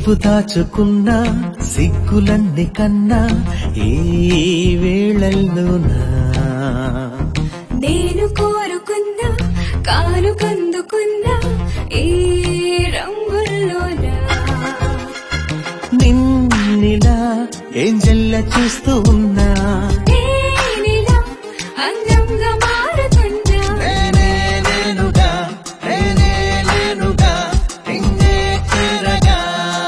నీవు దాచుకున్న సిగ్గులన్ని కన్నా ఈ వేళల్లోనా నేను కోరుకున్నా కాను కందుకున్నా ఈ రంగుల్లోనా నిన్నిలా ఏంజల్ల చూస్తూ ఉన్నా నేనిలా అందంగా మారుతున్నా నేనే నేనుగా నేనే నేనుగా నిన్నే చేరగా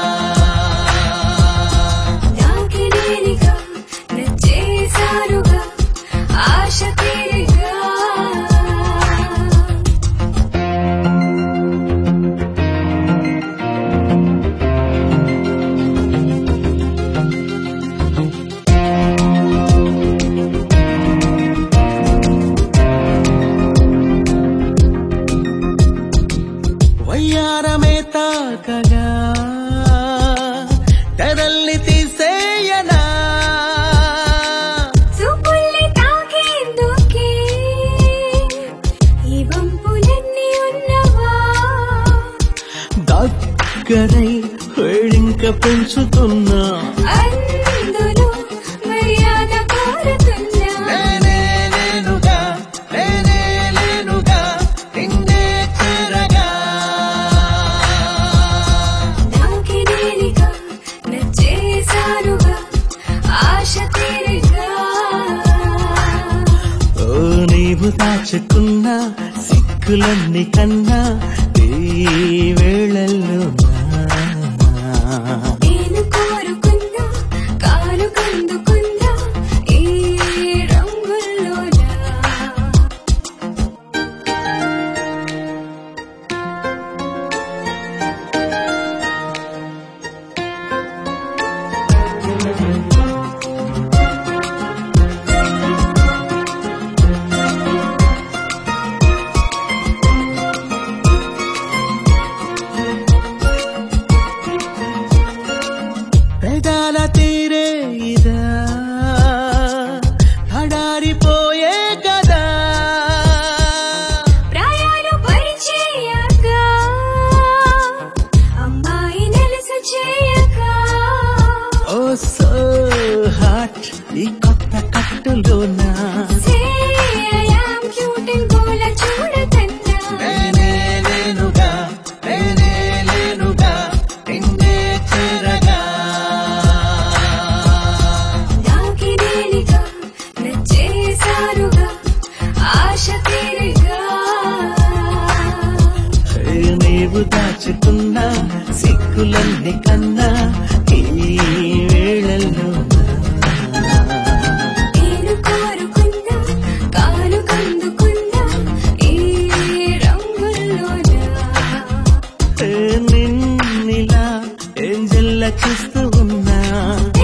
నాకి నేనిగా నచ్చేసారుగా ఆశ తీరిగా వయ్యారమే తాకగా తెరల్ని తీసేయనా చూపుల్ని తాకేందుకే ఈ వంపులన్నీ ఉన్నవా దగ్గరై వేడింక పెంచుతున్నా అందులో మర్యాద కోరుతున్నా నేనే నేనుగా నేనే నేనుగా నిన్నే చేరగా నాకి నేనిగా నచ్చేసారుగా ఆశ తీరిగా ఓ నీవు దాచుకున్న సిక్కులన్నీ కన్నా ఈ వేళల్లోనా నేను కోరుకున్నా కాలు కందుకున్నా ఈ రంగుల్లోనా పెదాల తీరే ఇదా తడారిపోయే కదా ప్రాయాలు పరిచయక అమ్మాయి నెలస చేయక ఓ సో హాట్ ఈ కొత్త కట్టులోనా సేయాం క్యూటింగ్ గోల చూడతన్నా నేనే నేనుగా నేనే నేనుగా నిన్నే చేరగా నాకి నేనిగా నచ్చేసారుగా ఆశ తీరిగా ఏ నీవు దాచుకున్న సిక్కులన్నీ కన్నా ఈ వేళల్లోనా నేను కోరుకున్నా కాలు కందుకున్నా ఈ రంగుల్లోనా ఏ నిన్నిలా ఏంజల్ల చూస్తూ ఉన్నా